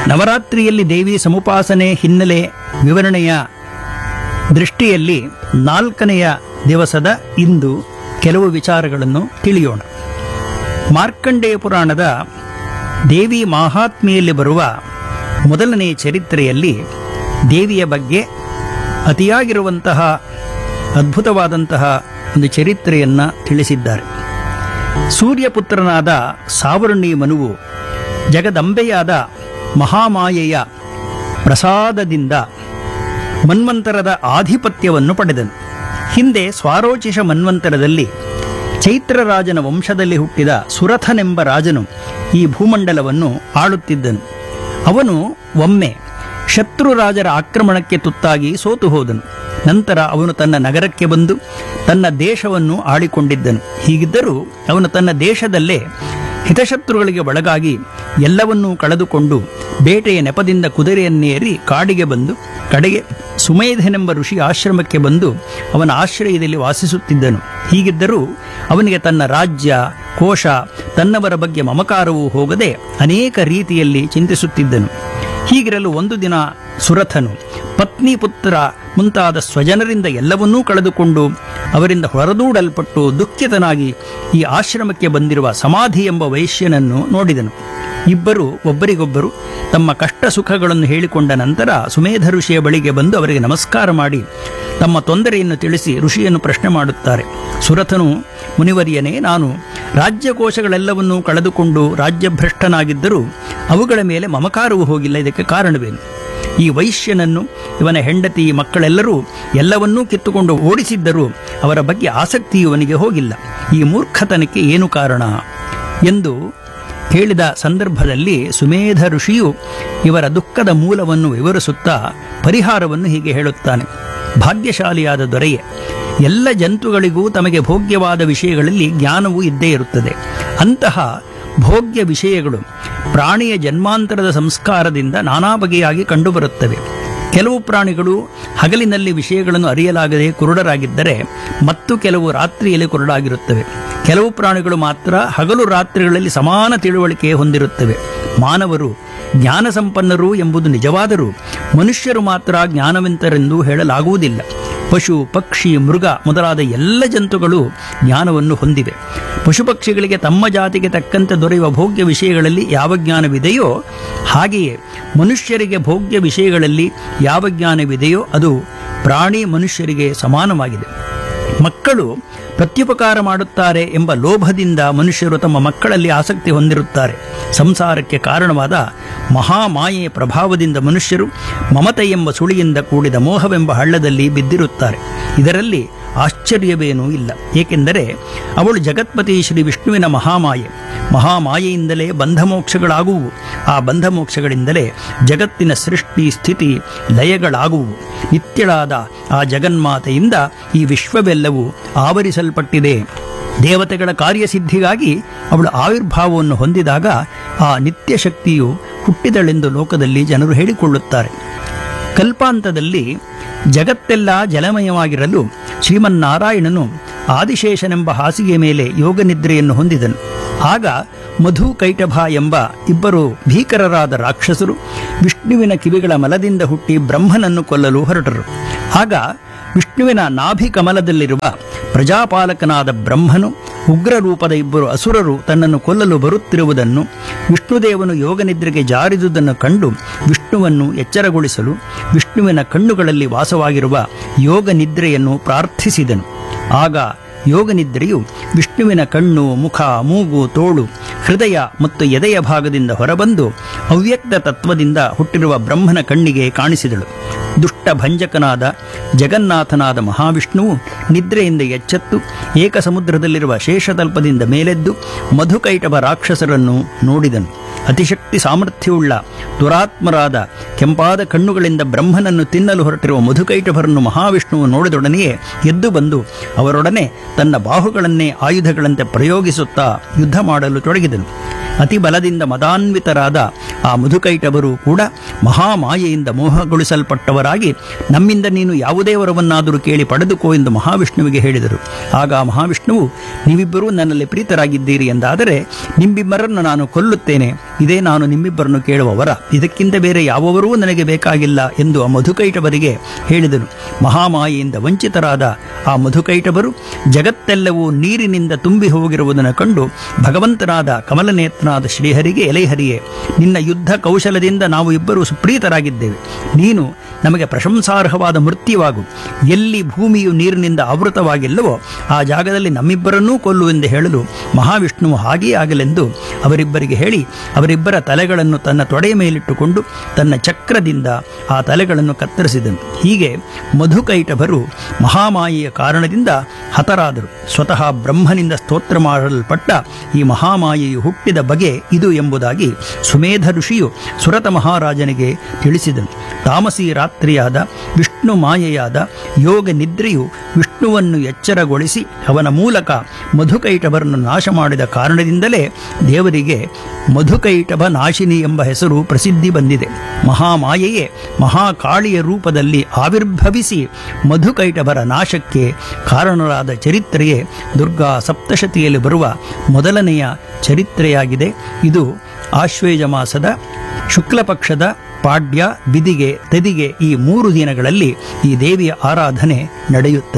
ನವರಾತ್ರಿಯಲ್ಲಿ ದೇವಿ ಸಮುಪಾಸನೆ ಹಿನ್ನೆಲೆ ವಿವರಣೆಯ ದೃಷ್ಟಿಯಲ್ಲಿ ನಾಲ್ಕನೆಯ ದಿವಸದ ಇಂದು ಕೆಲವು ವಿಚಾರಗಳನ್ನು ತಿಳಿಯೋಣ ಮಾರ್ಕಂಡೇಯ ಪುರಾಣದ ದೇವಿ ಮಾಹಾತ್ಮೆಯಲ್ಲಿ ಬರುವ ಮೊದಲನೆಯ ಚರಿತ್ರೆಯಲ್ಲಿ ದೇವಿಯ ಬಗ್ಗೆ ಅತಿಯಾಗಿರುವಂತಹ ಅದ್ಭುತವಾದಂತಹ ಒಂದು ಚರಿತ್ರೆಯನ್ನು ತಿಳಿಸಿದ್ದಾರೆ ಸೂರ್ಯಪುತ್ರನಾದ ಸಾವರ್ಣಿ ಮನುವು ಜಗದಂಬೆಯಾದ ಮಹಾಮಾಯೆಯ ಪ್ರಸಾದದಿಂದ ಮನ್ವಂತರದ ಆಧಿಪತ್ಯವನ್ನು ಪಡೆದನು ಹಿಂದೆ ಸ್ವಾರೋಚಿಷ ಮನ್ವಂತರದಲ್ಲಿ ಚೈತ್ರರಾಜನ ವಂಶದಲ್ಲಿ ಹುಟ್ಟಿದ ಸುರಥನೆಂಬ ರಾಜನು ಈ ಭೂಮಂಡಲವನ್ನು ಆಳುತ್ತಿದ್ದನು ಅವನು ಒಮ್ಮೆ ಶತ್ರು ರಾಜರ ಆಕ್ರಮಣಕ್ಕೆ ತುತ್ತಾಗಿ ಸೋತು ಹೋದನು ನಂತರ ಅವನು ತನ್ನ ನಗರಕ್ಕೆ ಬಂದು ತನ್ನ ದೇಶವನ್ನು ಆಳಿಕೊಂಡಿದ್ದನು ಹೀಗಿದ್ದರೂ ಅವನು ತನ್ನ ದೇಶದಲ್ಲೇ ಹಿತಶತ್ರುಗಳಿಗೆ ಒಳಗಾಗಿ ಎಲ್ಲವನ್ನೂ ಕಳೆದುಕೊಂಡು ಬೇಟೆಯ ನೆಪದಿಂದ ಕುದುರೆಯನ್ನೇರಿ ಕಾಡಿಗೆ ಬಂದು ಕಡೆಗೆ ಸುಮೇಧನೆಂಬ ಋಷಿ ಆಶ್ರಮಕ್ಕೆ ಬಂದು ಅವನ ಆಶ್ರಯದಲ್ಲಿ ವಾಸಿಸುತ್ತಿದ್ದನು ಹೀಗಿದ್ದರೂ ಅವನಿಗೆ ತನ್ನ ರಾಜ್ಯ ಕೋಶ ತನ್ನವರ ಬಗ್ಗೆ ಮಮಕಾರವೂ ಹೋಗದೆ ಅನೇಕ ರೀತಿಯಲ್ಲಿ ಚಿಂತಿಸುತ್ತಿದ್ದನು ಹೀಗಿರಲು ಒಂದು ದಿನ ಸುರಥನು ಪತ್ನಿ ಪುತ್ರ ಮುಂತಾದ ಸ್ವಜನರಿಂದ ಎಲ್ಲವನ್ನೂ ಕಳೆದುಕೊಂಡು ಅವರಿಂದ ಹೊರದೂಡಲ್ಪಟ್ಟು ದುಃಖಿತನಾಗಿ ಈ ಆಶ್ರಮಕ್ಕೆ ಬಂದಿರುವ ಸಮಾಧಿ ಎಂಬ ವೈಶ್ಯನನ್ನು ನೋಡಿದನು ಇಬ್ಬರು ಒಬ್ಬರಿಗೊಬ್ಬರು ತಮ್ಮ ಕಷ್ಟ ಸುಖಗಳನ್ನು ಹೇಳಿಕೊಂಡ ನಂತರ ಸುಮೇಧ ಋಷಿಯ ಬಳಿಗೆ ಬಂದು ಅವರಿಗೆ ನಮಸ್ಕಾರ ಮಾಡಿ ತಮ್ಮ ತೊಂದರೆಯನ್ನು ತಿಳಿಸಿ ಋಷಿಯನ್ನು ಪ್ರಶ್ನೆ ಮಾಡುತ್ತಾರೆ ಸುರಥನು ಮುನಿವರಿಯನೇ ನಾನು ರಾಜ್ಯಕೋಶಗಳೆಲ್ಲವನ್ನೂ ಕಳೆದುಕೊಂಡು ರಾಜ್ಯಭ್ರಷ್ಟನಾಗಿದ್ದರೂ ಅವುಗಳ ಮೇಲೆ ಮಮಕಾರವೂ ಹೋಗಿಲ್ಲ ಇದಕ್ಕೆ ಕಾರಣವೇನು ಈ ವೈಶ್ಯನನ್ನು ಇವನ ಹೆಂಡತಿ ಮಕ್ಕಳೆಲ್ಲರೂ ಎಲ್ಲವನ್ನೂ ಕಿತ್ತುಕೊಂಡು ಓಡಿಸಿದ್ದರೂ ಅವರ ಬಗ್ಗೆ ಆಸಕ್ತಿ ಇವನಿಗೆ ಹೋಗಿಲ್ಲ ಈ ಮೂರ್ಖತನಕ್ಕೆ ಏನು ಕಾರಣ ಎಂದು ಹೇಳಿದ ಸಂದರ್ಭದಲ್ಲಿ ಸುಮೇಧ ಋಷಿಯು ಇವರ ದುಃಖದ ಮೂಲವನ್ನು ವಿವರಿಸುತ್ತಾ ಪರಿಹಾರವನ್ನು ಹೀಗೆ ಹೇಳುತ್ತಾನೆ ಭಾಗ್ಯಶಾಲಿಯಾದ ದೊರೆಯೇ ಎಲ್ಲ ಜಂತುಗಳಿಗೂ ತಮಗೆ ಭೋಗ್ಯವಾದ ವಿಷಯಗಳಲ್ಲಿ ಜ್ಞಾನವೂ ಇದ್ದೇ ಇರುತ್ತದೆ ಅಂತಹ ಭೋಗ್ಯ ವಿಷಯಗಳು ಪ್ರಾಣಿಯ ಜನ್ಮಾಂತರದ ಸಂಸ್ಕಾರದಿಂದ ನಾನಾ ಬಗೆಯಾಗಿ ಕಂಡುಬರುತ್ತವೆ ಕೆಲವು ಪ್ರಾಣಿಗಳು ಹಗಲಿನಲ್ಲಿ ವಿಷಯಗಳನ್ನು ಅರಿಯಲಾಗದೆ ಕುರುಡರಾಗಿದ್ದರೆ ಮತ್ತು ಕೆಲವು ರಾತ್ರಿಯಲ್ಲಿ ಕುರುಡಾಗಿರುತ್ತವೆ ಕೆಲವು ಪ್ರಾಣಿಗಳು ಮಾತ್ರ ಹಗಲು ರಾತ್ರಿಗಳಲ್ಲಿ ಸಮಾನ ತಿಳುವಳಿಕೆ ಹೊಂದಿರುತ್ತವೆ ಮಾನವರು ಜ್ಞಾನ ಸಂಪನ್ನರು ಎಂಬುದು ನಿಜವಾದರೂ ಮನುಷ್ಯರು ಮಾತ್ರ ಜ್ಞಾನವಂತರೆಂದು ಹೇಳಲಾಗುವುದಿಲ್ಲ ಪಶು ಪಕ್ಷಿ ಮೃಗ ಮೊದಲಾದ ಎಲ್ಲ ಜಂತುಗಳು ಜ್ಞಾನವನ್ನು ಹೊಂದಿವೆ ಪಶು ಪಕ್ಷಿಗಳಿಗೆ ತಮ್ಮ ಜಾತಿಗೆ ತಕ್ಕಂತೆ ದೊರೆಯುವ ಭೋಗ್ಯ ವಿಷಯಗಳಲ್ಲಿ ಯಾವ ಜ್ಞಾನವಿದೆಯೋ ಹಾಗೆಯೇ ಮನುಷ್ಯರಿಗೆ ಭೋಗ್ಯ ವಿಷಯಗಳಲ್ಲಿ ಯಾವ ಜ್ಞಾನವಿದೆಯೋ ಅದು ಪ್ರಾಣಿ ಮನುಷ್ಯರಿಗೆ ಸಮಾನವಾಗಿದೆ ಮಕ್ಕಳು ಪ್ರತ್ಯುಪಕಾರ ಮಾಡುತ್ತಾರೆ ಎಂಬ ಲೋಭದಿಂದ ಮನುಷ್ಯರು ತಮ್ಮ ಮಕ್ಕಳಲ್ಲಿ ಆಸಕ್ತಿ ಹೊಂದಿರುತ್ತಾರೆ ಸಂಸಾರಕ್ಕೆ ಕಾರಣವಾದ ಮಹಾಮಾಯೆಯ ಪ್ರಭಾವದಿಂದ ಮನುಷ್ಯರು ಮಮತೆ ಎಂಬ ಸುಳಿಯಿಂದ ಕೂಡಿದ ಮೋಹವೆಂಬ ಹಳ್ಳದಲ್ಲಿ ಬಿದ್ದಿರುತ್ತಾರೆ ಇದರಲ್ಲಿ ಆಶ್ಚರ್ಯವೇನೂ ಇಲ್ಲ ಏಕೆಂದರೆ ಅವಳು ಜಗತ್ಪತಿ ಶ್ರೀ ವಿಷ್ಣುವಿನ ಮಹಾಮಾಯೆ ಮಹಾಮಾಯೆಯಿಂದಲೇ ಬಂಧಮೋಕ್ಷಗಳಾಗುವು ಆ ಬಂಧಮೋಕ್ಷಗಳಿಂದಲೇ ಜಗತ್ತಿನ ಸೃಷ್ಟಿ ಸ್ಥಿತಿ ಲಯಗಳಾಗುವು ನಿತ್ಯಳಾದ ಆ ಜಗನ್ಮಾತೆಯಿಂದ ಈ ವಿಶ್ವವೆಲ್ಲವೂ ಆವರಿಸಲ್ಪಟ್ಟಿದೆ ದೇವತೆಗಳ ಕಾರ್ಯಸಿದ್ಧಿಗಾಗಿ ಅವಳು ಆವಿರ್ಭಾವವನ್ನು ಹೊಂದಿದಾಗ ಆ ನಿತ್ಯ ಶಕ್ತಿಯು ಹುಟ್ಟಿದಳೆಂದು ಲೋಕದಲ್ಲಿ ಜನರು ಹೇಳಿಕೊಳ್ಳುತ್ತಾರೆ ಕಲ್ಪಾಂತದಲ್ಲಿ ಜಗತ್ತೆಲ್ಲ ಜಲಮಯವಾಗಿರಲು ಶ್ರೀಮನ್ನಾರಾಯಣನು ಆದಿಶೇಷನೆಂಬ ಹಾಸಿಗೆ ಮೇಲೆ ಯೋಗನಿದ್ರೆಯನ್ನು ಹೊಂದಿದನು ಆಗ ಮಧು ಕೈಟಭ ಎಂಬ ಇಬ್ಬರು ಭೀಕರರಾದ ರಾಕ್ಷಸರು ವಿಷ್ಣುವಿನ ಕಿವಿಗಳ ಮಲದಿಂದ ಹುಟ್ಟಿ ಬ್ರಹ್ಮನನ್ನು ಕೊಲ್ಲಲು ಹೊರಟರು ಆಗ ವಿಷ್ಣುವಿನ ನಾಭಿ ಕಮಲದಲ್ಲಿರುವ ಪ್ರಜಾಪಾಲಕನಾದ ಬ್ರಹ್ಮನು ಉಗ್ರ ರೂಪದ ಇಬ್ಬರು ಅಸುರರು ತನ್ನನ್ನು ಕೊಲ್ಲಲು ಬರುತ್ತಿರುವುದನ್ನು ವಿಷ್ಣುದೇವನು ಯೋಗನಿದ್ರೆಗೆ ಜಾರಿದುದನ್ನು ಕಂಡು ವಿಷ್ಣುವನ್ನು ಎಚ್ಚರಗೊಳಿಸಲು ವಿಷ್ಣುವಿನ ಕಣ್ಣುಗಳಲ್ಲಿ ವಾಸವಾಗಿರುವ ಯೋಗನಿದ್ರೆಯನ್ನು ಪ್ರಾರ್ಥಿಸಿದನು ಆಗ ಯೋಗನಿದ್ರೆಯು ವಿಷ್ಣುವಿನ ಕಣ್ಣು ಮುಖ ಮೂಗು ತೋಳು ಹೃದಯ ಮತ್ತು ಎದೆಯ ಭಾಗದಿಂದ ಹೊರಬಂದು ಅವ್ಯಕ್ತ ತತ್ವದಿಂದ ಹುಟ್ಟಿರುವ ಬ್ರಹ್ಮನ ಕಣ್ಣಿಗೆ ಕಾಣಿಸಿದಳು ದುಷ್ಟ ಭಂಜಕನಾದ ಜಗನ್ನಾಥನಾದ ಮಹಾವಿಷ್ಣುವು ನಿದ್ರೆಯಿಂದ ಎಚ್ಚೆತ್ತು ಏಕಸಮುದ್ರದಲ್ಲಿರುವ ಶೇಷತಲ್ಪದಿಂದ ಮೇಲೆದ್ದು ಮಧುಕೈಟಭ ರಾಕ್ಷಸರನ್ನು ನೋಡಿದನು ಅತಿಶಕ್ತಿ ಸಾಮರ್ಥ್ಯವುಳ್ಳ ದುರಾತ್ಮರಾದ ಕೆಂಪಾದ ಕಣ್ಣುಗಳಿಂದ ಬ್ರಹ್ಮನನ್ನು ತಿನ್ನಲು ಹೊರಟಿರುವ ಮಧುಕೈಟಭರನ್ನು ಮಹಾವಿಷ್ಣುವು ನೋಡಿದೊಡನೆಯೇ ಎದ್ದು ಬಂದು ಅವರೊಡನೆ ತನ್ನ ಬಾಹುಗಳನ್ನೇ ಆಯುಧಗಳಂತೆ ಪ್ರಯೋಗಿಸುತ್ತಾ ಯುದ್ಧ ಮಾಡಲು ತೊಡಗಿದನು ಅತಿ ಬಲದಿಂದ ಮದಾನ್ವಿತರಾದ ಆ ಮಧುಕೈಟವರು ಕೂಡ ಮಹಾಮಾಯೆಯಿಂದ ಮೋಹಗೊಳಿಸಲ್ಪಟ್ಟವರಾಗಿ ನಮ್ಮಿಂದ ನೀನು ಯಾವುದೇ ವರವನ್ನಾದರೂ ಕೇಳಿ ಪಡೆದುಕೋ ಎಂದು ಮಹಾವಿಷ್ಣುವಿಗೆ ಹೇಳಿದರು ಆಗ ಮಹಾವಿಷ್ಣುವು ನೀವಿಬ್ಬರೂ ನನ್ನಲ್ಲಿ ಪ್ರೀತರಾಗಿದ್ದೀರಿ ಎಂದಾದರೆ ನಿಮ್ಮಿಬ್ಬರನ್ನು ನಾನು ಕೊಲ್ಲುತ್ತೇನೆ ಇದೇ ನಾನು ನಿಮ್ಮಿಬ್ಬರನ್ನು ಕೇಳುವ ವರ ಇದಕ್ಕಿಂತ ಬೇರೆ ಯಾವವರೂ ನನಗೆ ಬೇಕಾಗಿಲ್ಲ ಎಂದು ಆ ಮಧುಕೈಟವರಿಗೆ ಹೇಳಿದನು ಮಹಾಮಾಯೆಯಿಂದ ವಂಚಿತರಾದ ಆ ಮಧುಕೈಟವರು ಜಗತ್ತೆಲ್ಲವೂ ನೀರಿನಿಂದ ತುಂಬಿ ಹೋಗಿರುವುದನ್ನು ಕಂಡು ಭಗವಂತನಾದ ಕಮಲನೇತ್ರನಾದ ಶ್ರೀಹರಿಗೆ ಎಲೆಹರಿಯೇ ನಿನ್ನ ಯುದ್ಧ ಕೌಶಲದಿಂದ ನಾವು ಇಬ್ಬರು ಸುಪ್ರೀತರಾಗಿದ್ದೇವೆ ನೀನು ನಮಗೆ ಪ್ರಶಂಸಾರ್ಹವಾದ ಮೃತ್ಯುವಾಗು ಎಲ್ಲಿ ಭೂಮಿಯು ನೀರಿನಿಂದ ಆವೃತವಾಗಿಲ್ಲವೋ ಆ ಜಾಗದಲ್ಲಿ ನಮ್ಮಿಬ್ಬರನ್ನೂ ಕೊಲ್ಲು ಎಂದು ಹೇಳಲು ಮಹಾವಿಷ್ಣುವು ಹಾಗೆಯೇ ಆಗಲೆಂದು ಅವರಿಬ್ಬರಿಗೆ ಹೇಳಿ ಅವರಿಬ್ಬರ ತಲೆಗಳನ್ನು ತನ್ನ ತೊಡೆಯ ಮೇಲಿಟ್ಟುಕೊಂಡು ತನ್ನ ಚಕ್ರದಿಂದ ಆ ತಲೆಗಳನ್ನು ಕತ್ತರಿಸಿದನು ಹೀಗೆ ಮಧುಕೈಟಭರು ಮಹಾಮಾಯೆಯ ಕಾರಣದಿಂದ ಹತರಾದರು ಸ್ವತಃ ಬ್ರಹ್ಮನಿಂದ ಸ್ತೋತ್ರ ಮಾಡಲ್ಪಟ್ಟ ಈ ಮಹಾಮಾಯೆಯು ಹುಟ್ಟಿದ ಬಗೆ ಇದು ಎಂಬುದಾಗಿ ಸುಮೇಧ ಋಷಿಯು ಸುರತ ಮಹಾರಾಜನಿಗೆ ತಿಳಿಸಿದನು ತಾಮಸಿ ರಾತ್ರಿಯಾದ ವಿಷ್ಣು ಮಾಯೆಯಾದ ಯೋಗ ನಿದ್ರೆಯು ವಿಷ್ಣುವನ್ನು ಎಚ್ಚರಗೊಳಿಸಿ ಅವನ ಮೂಲಕ ಮಧುಕೈಟಭರನ್ನು ನಾಶ ಮಾಡಿದ ಕಾರಣದಿಂದಲೇ ದೇವರಿಗೆ ಮಧುಕೈಟಭ ನಾಶಿನಿ ಎಂಬ ಹೆಸರು ಪ್ರಸಿದ್ಧಿ ಬಂದಿದೆ ಮಹಾಮಾಯೆಯೇ ಮಹಾಕಾಳಿಯ ರೂಪದಲ್ಲಿ ಆವಿರ್ಭವಿಸಿ ಮಧುಕೈಟಭರ ನಾಶಕ್ಕೆ ಕಾರಣರಾದ ಚರಿತ್ರೆಯೇ ದುರ್ಗಾ ಸಪ್ತಶತಿಯಲ್ಲಿ ಬರುವ ಮೊದಲನೆಯ ಚರಿತ್ರೆಯಾಗಿದೆ ಇದು ಆಶ್ವೇಜ ಮಾಸದ ಶುಕ್ಲ ಪಕ್ಷದ ಪಾಡ್ಯ ಬಿದಿಗೆ ತದಿಗೆ ಈ ಮೂರು ದಿನಗಳಲ್ಲಿ ಈ ದೇವಿಯ ಆರಾಧನೆ ನಡೆಯುತ್ತದೆ